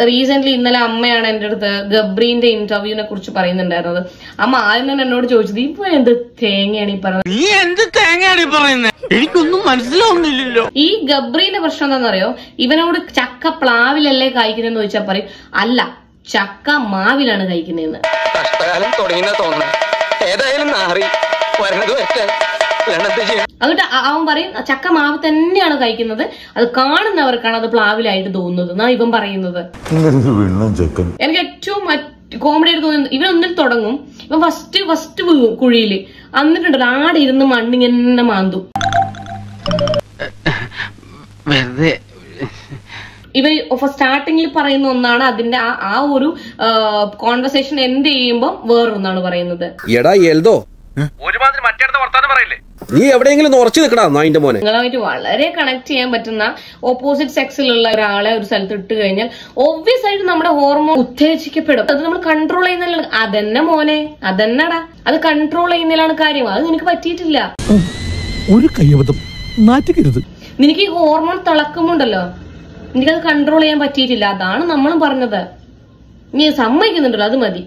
recent ഇന്നലെ അമ്മയാണ് എന്റെ അടുത്ത് ഗബ്രീന്റെ ഇന്റർവ്യൂവിനെ കുറിച്ച് പറയുന്നുണ്ടായിരുന്നത് അമ്മ ആദ്യം തന്നെ എന്നോട് ചോദിച്ചത് ഇപ്പൊ എന്ത് തേങ്ങയാണ് ഈ പറയുന്നത് നീ എന്ത് തേങ്ങയാണ് പറയുന്നത് എനിക്കൊന്നും മനസ്സിലാവുന്നില്ലല്ലോ ഈ ഗബ്രീന്റെ പ്രശ്നം എന്താണെന്നറിയോ ഇവനോട് ചക്ക പ്ലാവിലല്ലേ കഴിക്കുന്നതെന്ന് ചോദിച്ചാൽ പറയും അല്ല ചക്ക മാവിലാണ് കഴിക്കുന്നതെന്ന് കഷ്ടകാലം തുടങ്ങിയെന്നാ തോന്നുന്നത് ഏതായാലും നാറി വരണത് വരട്ടെ അല്ലാണ്ട് ചെയ്യും എന്നിട്ട് അ- അവൻ പറയും ചക്ക മാവ് തന്നെയാണ് കഴിക്കുന്നത് അത് കാണുന്നവർക്കാണ് അത് പ്ലാവിലായിട്ട് തോന്നുന്നത് എന്നാ ഇവൻ പറയുന്നത് ഇങ്ങനൊരു വിണ്ണൻ ചെക്കൻ എനിക്ക് ഏറ്റവും കോമഡി ആയിട്ട് തോന്നുന്നത് ഇവൻ ഒന്നിൽ തുടങ്ങും ഇവൻ ഫസ്റ്റ് ഫസ്റ്റ് വീഴും കുഴിയില് എന്നിട്ടുണ്ട് ആടെ ഇരുന്ന് മണ്ണിങ്ങനെ മാന്തും വെറുതെ ഇവൻ സ്റ്റാർട്ടിങ്ങിൽ പറയുന്ന ഒന്നാണ് അതിന്റെ ആ ആ ഒരു കോൺവെർസേഷൻ എൻഡ് ചെയ്യുമ്പോൾ വേറൊന്നാണ് പറയുന്നത് എടാ എൽദോ നീ എവിടെയെങ്കിലും ഉറച്ചു നിൽക്കടാ നായിന്റെ മോനെ നിങ്ങളുമായിട്ട് വളരെ കണക്ട് ചെയ്യാൻ പറ്റുന്ന ഓപ്പോസിറ്റ് സെക്സിലുള്ള ഒരാളെ ഒരു സ്ഥലത്ത് ഇട്ട് കഴിഞ്ഞാൽ ഒബ്വിയസ് ആയിട്ട് നമ്മുടെ ഹോർമോൺ ഉത്തേജിക്കപ്പെടും അത് നമ്മൾ കൺട്രോൾ ചെയ്യുന്നില്ല അതന്നെ മോനെ അതന്നെടാ അത് കൺട്രോൾ ചെയ്യുന്നതിലാണ് കാര്യം അത് നിനക്ക് പറ്റിയിട്ടില്ല ഒരു കയ്യബദ്ധം നാറ്റുകരുത് നിനക്ക് ഈ ഹോർമോൺ തിളക്കുമുണ്ടല്ലോ നിനക്കത് കൺട്രോൾ ചെയ്യാൻ പറ്റിയിട്ടില്ല അതാണ് നമ്മളും പറഞ്ഞത് നീ സമ്മതിക്കുന്നുണ്ടല്ലോ അത് മതി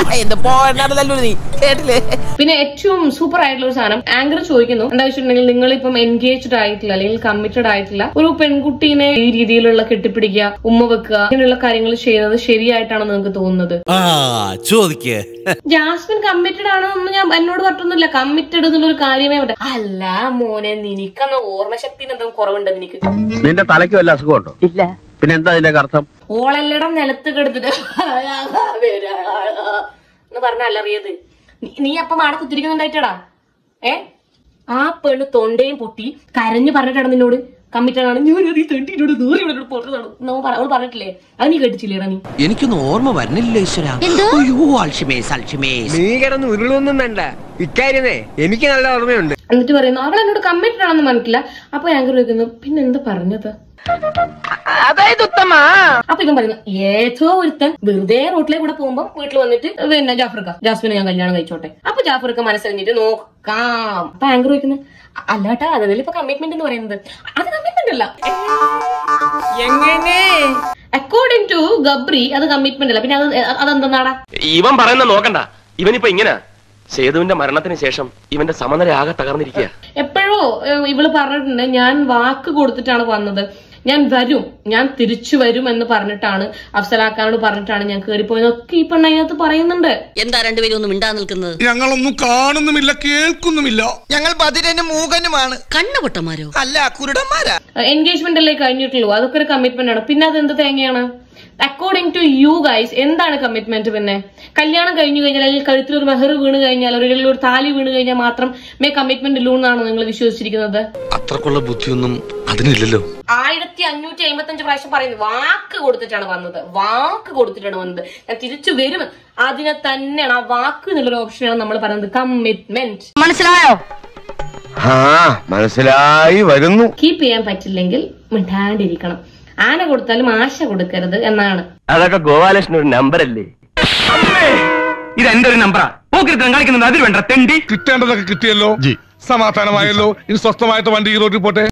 പിന്നെ ഏറ്റവും സൂപ്പർ ആയിട്ടുള്ള ഒരു സാധനം ആങ്കർ ചോദിക്കുന്നു എന്താ വെച്ചിട്ടുണ്ടെങ്കിൽ നിങ്ങൾ ഇപ്പം എൻഗേജ്ഡ് ആയിട്ടില്ല അല്ലെങ്കിൽ കമ്മിറ്റഡ് ആയിട്ടില്ല ഒരു പെൺകുട്ടീനെ ഈ രീതിയിലുള്ള കെട്ടിപ്പിടിക്കുക ഉമ്മ വെക്കുക അങ്ങനെയുള്ള കാര്യങ്ങൾ ചെയ്യുന്നത് ശരിയായിട്ടാണ് നിങ്ങൾക്ക് തോന്നുന്നത് ആ ചോദിക്കേ ജാസ്മിൻ കമ്മിറ്റഡ് ആണെന്നൊന്നും ഞാൻ എന്നോട് പറഞ്ഞൊന്നുമില്ല കമ്മിറ്റഡ് എന്നുള്ള ഒരു കാര്യമേ പറ്റ അല്ല മോനെ നിനക്കന്ന് ഓർമ്മശക്തിന് എന്തെങ്കിലും കുറവുണ്ട് നിനക്ക് നിന്റെ തലയ്ക്ക് വല്ല അസുഖമുണ്ടോ ഇല്ല പിന്നെ എന്താ അതിന്റെ അർത്ഥം ഓളെല്ലടം നിലത്ത് കിടത്തിട്ട് എന്ന് പറഞ്ഞ അലറിയത് നീ- നീ അപ്പം ആടെ കുത്തിരിക്കുന്നുണ്ടായിട്ടടാ ഏ ആ പെണ്ണ് തൊണ്ടയും പൊട്ടി കരഞ്ഞു പറഞ്ഞിട്ടാണ് നിന്നോട് കമ്മിറ്റഡ് ആണ് ഞാൻ ഈ തെണ്ടിനോട് ദൂരെ ഇവിടെ പുറത്താണ് അവൾ പറഞ്ഞിട്ടില്ലേ അത് നീ കേട്ടിച്ചില്ലേടാ നീ എനിക്കൊന്നും ഓർമ്മ വരുന്നില്ല ഈശ്വര അയ്യോ അൽഷിമേസ് അൽഷിമേസ് നീ കിടന്ന് ഉരുളൊന്നും വേണ്ട ഇക്കാര്യമേ എനിക്ക് നല്ല ഓർമ്മയുണ്ട് എന്നിട്ട് പറയുന്നു അവൾ എന്നോട് കമ്മിറ്റഡ് ആണെന്ന് മനസ്സില്ല അപ്പൊ ഞാൻ ചോദിക്കുന്നു പിന്നെ എന്താ പറഞ്ഞത് അതായത് ഉത്തമ അപ്പൊ ഇവൻ പറയുന്നു ഏതോ ഒരുത്തൻ വെറുതെ റോട്ടിലേക്ക് കൂടെ പോകുമ്പോ വീട്ടിൽ വന്നിട്ട് പിന്നെ ജാഫർക്ക ജാസ്മിനെ ഞാൻ കല്യാണം കഴിച്ചോട്ടെ അപ്പൊ ജാഫർക്ക് മനസ്സറിഞ്ഞിട്ട് നോക്കാം അപ്പൊ ആങ്കർ ചോദിക്കുന്നത് അല്ലാട്ടാ അതല്ലേ ഇപ്പൊ കമ്മിറ്റ്മെന്റ് എന്ന് പറയുന്നത് അത് കമ്മിറ്റ്മെന്റ് അല്ല എങ്ങനെ അക്കോർഡിംഗ് ടു ഗബ്രി അത് കമ്മിറ്റ്മെന്റ് അല്ല പിന്നെ അത് അതെന്താടാ ഇവൻ പറയുന്ന നോക്കണ്ട ഇവനിപ്പോ ഇങ്ങനെ സേതുവിന്റെ മരണത്തിന് ശേഷം ഇവന്റെ സമനില ആകെ തകർന്നിരിക്കുക എപ്പോഴോ ഏഹ്, ഇവള് പറഞ്ഞിട്ടുണ്ട് ഞാൻ വാക്ക് കൊടുത്തിട്ടാണ് വന്നത് ഞാൻ വരും ഞാൻ തിരിച്ചു വരും എന്ന് പറഞ്ഞിട്ടാണ് അഫ്സലാക്കാനോട് പറഞ്ഞിട്ടാണ് ഞാൻ കയറിപ്പോയതൊക്കെ ഈ പെണ്ണ് അതിനകത്ത് പറയുന്നുണ്ട് എന്താ രണ്ടുപേരും ഒന്നും മിണ്ടാ നിൽക്കുന്നത് ഞങ്ങളൊന്നും കാണുന്നുമില്ല കേൾക്കുന്നുമില്ല ഞങ്ങൾ ബദിരനും മൂകനുമാണ് കണ്ണുപൊട്ടന്മാരോ അല്ല കുരുടന്മാരാ എൻഗേജ്മെന്റ് അല്ലേ കഴിഞ്ഞിട്ടുള്ളൂ അതൊക്കെ ഒരു കമ്മിറ്റ്മെന്റ് ആണ് പിന്നെ അത് എന്ത് തേങ്ങയാണ് അക്കോർഡിംഗ് ടു യു ഗൈസ് എന്താണ് കമ്മിറ്റ്മെന്റ് പിന്നെ കല്യാണം കഴിഞ്ഞു കഴിഞ്ഞാൽ അല്ലെങ്കിൽ കഴുത്തിൽ ഒരു മെഹർ വീണ് കഴിഞ്ഞാൽ അല്ലെങ്കിൽ ഒരു താലി വീണ് കഴിഞ്ഞാൽ മാത്രം മേ കമ്മിറ്റ്മെന്റ് ഉള്ളൂ എന്നാണോ നിങ്ങൾ വിശ്വസിച്ചിരിക്കുന്നത് അത്രക്കുള്ള ബുദ്ധിയൊന്നും അതിനില്ലല്ലോ ആയിരത്തി അഞ്ഞൂറ്റി അമ്പത്തി അഞ്ച് പ്രാവശ്യം പറയുന്നത് വാക്ക് കൊടുത്തിട്ടാണ് വന്നത് വാക്ക് കൊടുത്തിട്ടാണ് വന്നത് ഞാൻ തിരിച്ചു വരും അതിനെ തന്നെയാണ് ആ വാക്ക് എന്നുള്ളൊരു ഓപ്ഷനാണ് നമ്മൾ പറയുന്നത് കമ്മിറ്റ്മെന്റ് മനസ്സിലായോ ആ മനസ്സിലായി വരുന്നു കീപ്പ് ചെയ്യാൻ പറ്റില്ലെങ്കിൽ മിണ്ടാണ്ടിരിക്കണം ആന കൊടുത്താലും ആശ കൊടുക്കരുത് എന്നാണ് അതൊക്കെ ഗോപാലകൃഷ്ണൻ ഒരു നമ്പർ അല്ലേ ഇത് എന്റെ ഒരു നമ്പറാ പോക്കിരുത്തം കളിക്കുന്നുണ്ട് അതിൽ വേണ്ട തെണ്ടി കിട്ടേണ്ടതൊക്കെ കിട്ടിയല്ലോ സമാധാനമായല്ലോ ഇനി സ്വസ്ഥമായിട്ട് വണ്ടി ഈ റോഡിൽ പോട്ടെ